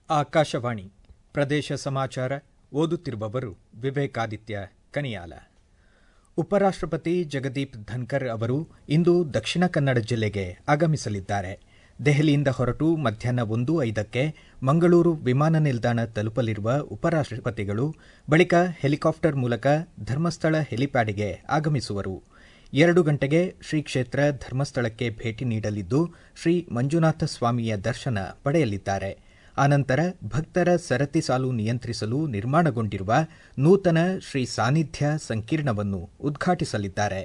ಆಕಾಶವಾಣಿ ಪ್ರದೇಶ ಸಮಾಚಾರ ಓದುತ್ತಿರುವವರು ವಿವೇಕಾದಿತ್ಯ ಕನಿಯಾಲ ಉಪರಾಷ್ಟಪತಿ ಜಗದೀಪ್ ಧನ್ಕರ್ ಅವರು ಇಂದು ದಕ್ಷಿಣ ಕನ್ನಡ ಜಿಲ್ಲೆಗೆ ಆಗಮಿಸಲಿದ್ದಾರೆ ದೆಹಲಿಯಿಂದ ಹೊರಟು ಮಧ್ಯಾಹ್ನ ಒಂದು ಐದಕ್ಕೆ ಮಂಗಳೂರು ವಿಮಾನ ನಿಲ್ದಾಣ ತಲುಪಲಿರುವ ಉಪರಾಷ್ಟಪತಿಗಳು ಬಳಿಕ ಹೆಲಿಕಾಪ್ಟರ್ ಮೂಲಕ ಧರ್ಮಸ್ಥಳ ಹೆಲಿಪ್ಯಾಡ್ಗೆ ಆಗಮಿಸುವರು ಎರಡು ಗಂಟೆಗೆ ಶ್ರೀ ಕ್ಷೇತ್ರ ಧರ್ಮಸ್ಥಳಕ್ಕೆ ಭೇಟಿ ನೀಡಲಿದ್ದು ಶ್ರೀ ಮಂಜುನಾಥ ಸ್ವಾಮಿಯ ದರ್ಶನ ಪಡೆಯಲಿದ್ದಾರೆ ಆನಂತರ ಭಕ್ತರ ಸರತಿ ಸಾಲು ನಿಯಂತ್ರಿಸಲು ನಿರ್ಮಾಣಗೊಂಡಿರುವ ನೂತನ ಶ್ರೀ ಸಾನ್ನಿಧ್ಯ ಸಂಕೀರ್ಣವನ್ನು ಉದ್ಘಾಟಿಸಲಿದ್ದಾರೆ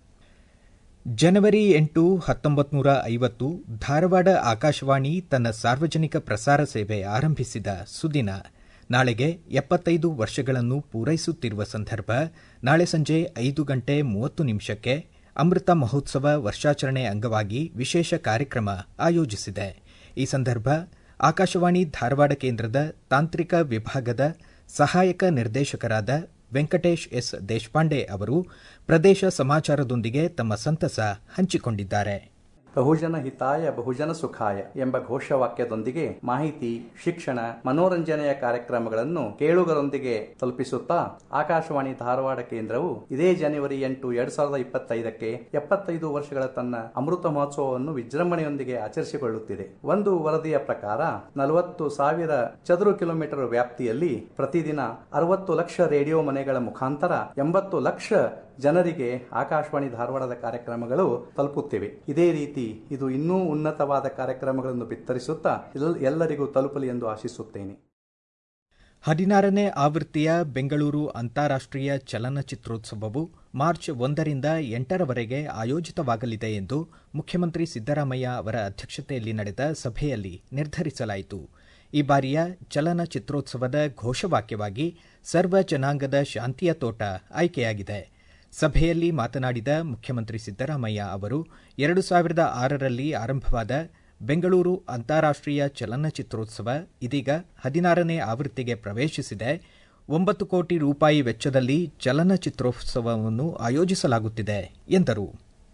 ಜನವರಿ ಎಂಟು ಹತ್ತೊಂಬತ್ತು ನೂರ ಐವತ್ತು ಧಾರವಾಡ ಆಕಾಶವಾಣಿ ತನ್ನ ಸಾರ್ವಜನಿಕ ಪ್ರಸಾರ ಸೇವೆ ಆರಂಭಿಸಿದ ಸುದಿನ ನಾಳೆಗೆ ಎಪ್ಪತ್ತೈದು ವರ್ಷಗಳನ್ನು ಪೂರೈಸುತ್ತಿರುವ ಸಂದರ್ಭ ನಾಳೆ ಸಂಜೆ ಐದು ಗಂಟೆ ಮೂವತ್ತು ನಿಮಿಷಕ್ಕೆ ಅಮೃತ ಮಹೋತ್ಸವ ವರ್ಷಾಚರಣೆ ಅಂಗವಾಗಿ ವಿಶೇಷ ಕಾರ್ಯಕ್ರಮ ಆಯೋಜಿಸಿದೆ ಈ ಸಂದರ್ಭ ಆಕಾಶವಾಣಿ ಧಾರವಾಡ ಕೇಂದ್ರದ ತಾಂತ್ರಿಕ ವಿಭಾಗದ ಸಹಾಯಕ ನಿರ್ದೇಶಕರಾದ ವೆಂಕಟೇಶ್ ಎಸ್ ದೇಶಪಾಂಡೆ ಅವರು ಪ್ರದೇಶ ಸಮಾಚಾರದೊಂದಿಗೆ ತಮ್ಮ ಸಂತಸ ಹಂಚಿಕೊಂಡಿದ್ದಾರೆ ಬಹುಜನ ಹಿತಾಯ ಬಹುಜನ ಸುಖಾಯ ಎಂಬ ಘೋಷವಾಕ್ಯದೊಂದಿಗೆ ಮಾಹಿತಿ ಶಿಕ್ಷಣ ಮನೋರಂಜನೆಯ ಕಾರ್ಯಕ್ರಮಗಳನ್ನು ಕೇಳುಗರೊಂದಿಗೆ ತಲುಪಿಸುತ್ತಾ ಆಕಾಶವಾಣಿ ಧಾರವಾಡ ಕೇಂದ್ರವು ಇದೇ ಜನವರಿ ಎಂಟು ಎರಡ್ ಸಾವಿರದ ಇಪ್ಪತ್ತೈದಕ್ಕೆ ಎಪ್ಪತ್ತೈದು ವರ್ಷಗಳ ತನ್ನ ಅಮೃತ ಮಹೋತ್ಸವವನ್ನು ವಿಜೃಂಭಣೆಯೊಂದಿಗೆ ಆಚರಿಸಿಕೊಳ್ಳುತ್ತಿದೆ ಒಂದು ವರದಿಯ ಪ್ರಕಾರ ನಲವತ್ತು ಸಾವಿರ ಚದುರು ಕಿಲೋಮೀಟರ್ ವ್ಯಾಪ್ತಿಯಲ್ಲಿ ಪ್ರತಿದಿನ ಅರವತ್ತು ಲಕ್ಷ ರೇಡಿಯೋ ಮನೆಗಳ ಮುಖಾಂತರ ಎಂಬತ್ತು ಲಕ್ಷ ಜನರಿಗೆ ಆಕಾಶವಾಣಿ ಧಾರವಾಡದ ಕಾರ್ಯಕ್ರಮಗಳು ತಲುಪುತ್ತಿವೆ ಇದೇ ರೀತಿ ಇದು ಇನ್ನೂ ಉನ್ನತವಾದ ಕಾರ್ಯಕ್ರಮಗಳನ್ನು ಬಿತ್ತರಿಸುತ್ತಾ ಎಲ್ಲರಿಗೂ ತಲುಪಲಿ ಎಂದು ಆಶಿಸುತ್ತೇನೆ ಹದಿನಾರನೇ ಆವೃತ್ತಿಯ ಬೆಂಗಳೂರು ಅಂತಾರಾಷ್ಟೀಯ ಚಲನಚಿತ್ರೋತ್ಸವವು ಮಾರ್ಚ್ ಒಂದರಿಂದ ಎಂಟರವರೆಗೆ ಆಯೋಜಿತವಾಗಲಿದೆ ಎಂದು ಮುಖ್ಯಮಂತ್ರಿ ಸಿದ್ದರಾಮಯ್ಯ ಅವರ ಅಧ್ಯಕ್ಷತೆಯಲ್ಲಿ ನಡೆದ ಸಭೆಯಲ್ಲಿ ನಿರ್ಧರಿಸಲಾಯಿತು ಈ ಬಾರಿಯ ಚಲನಚಿತ್ರೋತ್ಸವದ ಘೋಷವಾಕ್ಯವಾಗಿ ಸರ್ವ ಜನಾಂಗದ ಶಾಂತಿಯ ತೋಟ ಆಯ್ಕೆಯಾಗಿದೆ ಸಭೆಯಲ್ಲಿ ಮಾತನಾಡಿದ ಮುಖ್ಯಮಂತ್ರಿ ಸಿದ್ದರಾಮಯ್ಯ ಅವರು ಎರಡು ಸಾವಿರದ ಆರರಲ್ಲಿ ಆರಂಭವಾದ ಬೆಂಗಳೂರು ಅಂತಾರಾಷ್ಟೀಯ ಚಲನಚಿತ್ರೋತ್ಸವ ಇದೀಗ ಹದಿನಾರನೇ ಆವೃತ್ತಿಗೆ ಪ್ರವೇಶಿಸಿದೆ ಒಂಬತ್ತು ಕೋಟಿ ರೂಪಾಯಿ ವೆಚ್ಚದಲ್ಲಿ ಚಲನಚಿತ್ರೋತ್ಸವವನ್ನು ಆಯೋಜಿಸಲಾಗುತ್ತಿದೆ ಎಂದರು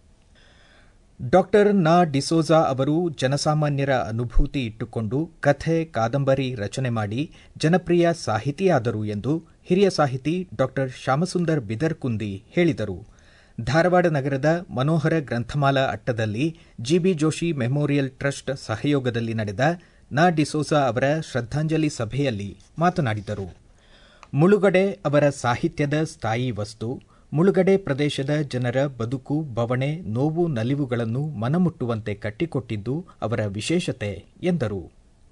ಡಾಕ್ಟರ್ ನಾ ಡಿಸೋಜಾ ಅವರು ಜನಸಾಮಾನ್ಯರ ಅನುಭೂತಿ ಇಟ್ಟುಕೊಂಡು ಕಥೆ ಕಾದಂಬರಿ ರಚನೆ ಮಾಡಿ ಜನಪ್ರಿಯ ಸಾಹಿತಿಯಾದರು ಎಂದು ಹಿರಿಯ ಸಾಹಿತಿ ಡಾಕ್ಟರ್ ಶ್ಯಾಮಸುಂದರ್ ಬಿದರ್ಕುಂದಿ ಹೇಳಿದರು ಧಾರವಾಡ ನಗರದ ಮನೋಹರ ಗ್ರಂಥಮಾಲಾ ಅಟ್ಟದಲ್ಲಿ ಜಿಬಿ ಜೋಶಿ ಮೆಮೋರಿಯಲ್ ಟ್ರಸ್ಟ್ ಸಹಯೋಗದಲ್ಲಿ ನಡೆದ ನಾ ಡಿಸೋಜಾ ಅವರ ಶ್ರದ್ದಾಂಜಲಿ ಸಭೆಯಲ್ಲಿ ಮಾತನಾಡಿದರು ಮುಳುಗಡೆ ಅವರ ಸಾಹಿತ್ಯದ ಸ್ಥಾಯಿ ವಸ್ತು ಮುಳುಗಡೆ ಪ್ರದೇಶದ ಜನರ ಬದುಕು ಬವಣೆ ನೋವು ನಲಿವುಗಳನ್ನು ಮನಮುಟ್ಟುವಂತೆ ಕಟ್ಟಿಕೊಟ್ಟಿದ್ದು ಅವರ ವಿಶೇಷತೆ ಎಂದರು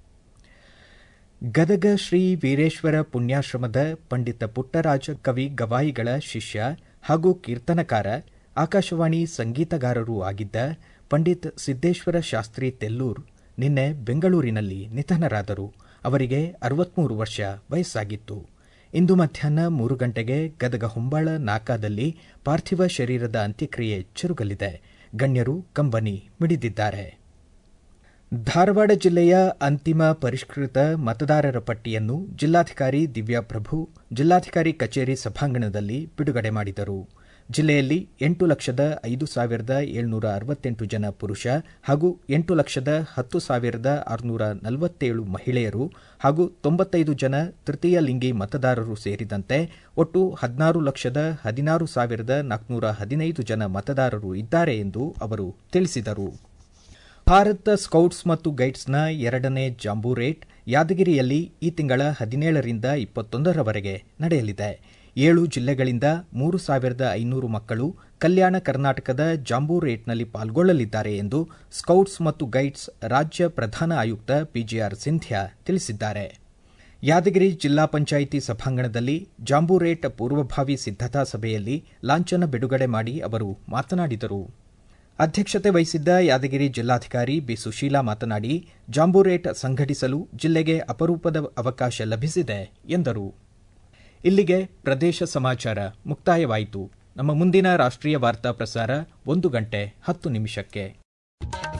ಗದಗ ಶ್ರೀ ವೀರೇಶ್ವರ ಪುಣ್ಯಾಶ್ರಮದ ಪಂಡಿತ ಪುಟ್ಟರಾಜ ಕವಿ ಗವಾಯಿಗಳ ಶಿಷ್ಯ ಹಾಗೂ ಕೀರ್ತನಕಾರ ಆಕಾಶವಾಣಿ ಸಂಗೀತಗಾರರೂ ಆಗಿದ್ದ ಪಂಡಿತ್ ಸಿದ್ದೇಶ್ವರ ಶಾಸ್ತ್ರಿ ತೆಲ್ಲೂರ್ ನಿನ್ನೆ ಬೆಂಗಳೂರಿನಲ್ಲಿ ನಿಧನರಾದರು ಅವರಿಗೆ ಅರವತ್ಮೂರು ವರ್ಷ ವಯಸ್ಸಾಗಿತ್ತು ಇಂದು ಮಧ್ಯಾಹ್ನ ಮೂರು ಗಂಟೆಗೆ ಗದಗ ಹೊಂಬಾಳ ನಾಕಾದಲ್ಲಿ ಪಾರ್ಥಿವ ಶರೀರದ ಅಂತ್ಯಕ್ರಿಯೆ ಜರುಗಲಿದೆ ಗಣ್ಯರು ಕಂಬನಿ ಮಿಡಿದಿದ್ದಾರೆ ಧಾರವಾಡ ಜಿಲ್ಲೆಯ ಅಂತಿಮ ಪರಿಷ್ಕೃತ ಮತದಾರರ ಪಟ್ಟಿಯನ್ನು ಜಿಲ್ಲಾಧಿಕಾರಿ ದಿವ್ಯಾಪ್ರಭು ಜಿಲ್ಲಾಧಿಕಾರಿ ಕಚೇರಿ ಸಭಾಂಗಣದಲ್ಲಿ ಬಿಡುಗಡೆ ಮಾಡಿದರು ಜಿಲ್ಲೆಯಲ್ಲಿ ಎಂಟು ಲಕ್ಷದ ಐದು ಸಾವಿರದ ಏಳ್ನೂರ ಅರವತ್ತೆಂಟು ಜನ ಪುರುಷ ಹಾಗೂ ಎಂಟು ಲಕ್ಷದ ಹತ್ತು ಸಾವಿರದ ಆರುನೂರ ನಲವತ್ತೇಳು ಮಹಿಳೆಯರು ಹಾಗೂ ತೊಂಬತ್ತೈದು ಜನ ತೃತೀಯ ಲಿಂಗಿ ಮತದಾರರು ಸೇರಿದಂತೆ ಒಟ್ಟು ಹದಿನಾರು ಲಕ್ಷದ ಹದಿನಾರು ಸಾವಿರದ ನಾಲ್ಕುನೂರ ಹದಿನೈದು ಜನ ಮತದಾರರು ಇದ್ದಾರೆ ಎಂದು ಅವರು ತಿಳಿಸಿದರು ಭಾರತ ಸ್ಕೌಟ್ಸ್ ಮತ್ತು ಗೈಡ್ಸ್ನ ಎರಡನೇ ಜಾಂಬೂ ರೇಟ್ ಯಾದಗಿರಿಯಲ್ಲಿ ಈ ತಿಂಗಳ ಹದಿನೇಳರಿಂದ ಇಪ್ಪತ್ತೊಂದರವರೆಗೆ ನಡೆಯಲಿದೆ ಏಳು ಜಿಲ್ಲೆಗಳಿಂದ ಮೂರು ಸಾವಿರದ ಐನೂರು ಮಕ್ಕಳು ಕಲ್ಯಾಣ ಕರ್ನಾಟಕದ ಜಾಂಬೂ ರೇಟ್ನಲ್ಲಿ ಪಾಲ್ಗೊಳ್ಳಲಿದ್ದಾರೆ ಎಂದು ಸ್ಕೌಟ್ಸ್ ಮತ್ತು ಗೈಡ್ಸ್ ರಾಜ್ಯ ಪ್ರಧಾನ ಆಯುಕ್ತ ಪಿಜಿಆರ್ ಸಿಂಧ್ಯಾ ತಿಳಿಸಿದ್ದಾರೆ ಯಾದಗಿರಿ ಜಿಲ್ಲಾ ಪಂಚಾಯಿತಿ ಸಭಾಂಗಣದಲ್ಲಿ ಜಾಂಬೂ ರೇಟ್ ಪೂರ್ವಭಾವಿ ಸಿದ್ದತಾ ಸಭೆಯಲ್ಲಿ ಲಾಂಛನ ಬಿಡುಗಡೆ ಮಾಡಿ ಅವರು ಮಾತನಾಡಿದರು ಅಧ್ಯಕ್ಷತೆ ವಹಿಸಿದ್ದ ಯಾದಗಿರಿ ಜಿಲ್ಲಾಧಿಕಾರಿ ಬಿ ಸುಶೀಲಾ ಮಾತನಾಡಿ ಜಾಂಬೂ ರೇಟ್ ಸಂಘಟಿಸಲು ಜಿಲ್ಲೆಗೆ ಅಪರೂಪದ ಅವಕಾಶ ಲಭಿಸಿದೆ ಎಂದರು ಇಲ್ಲಿಗೆ ಪ್ರದೇಶ ಸಮಾಚಾರ ಮುಕ್ತಾಯವಾಯಿತು ನಮ್ಮ ಮುಂದಿನ ರಾಷ್ಟ್ರೀಯ ವಾರ್ತಾ ಪ್ರಸಾರ ಒಂದು ಗಂಟೆ ಹತ್ತು ನಿಮಿಷಕ್ಕೆ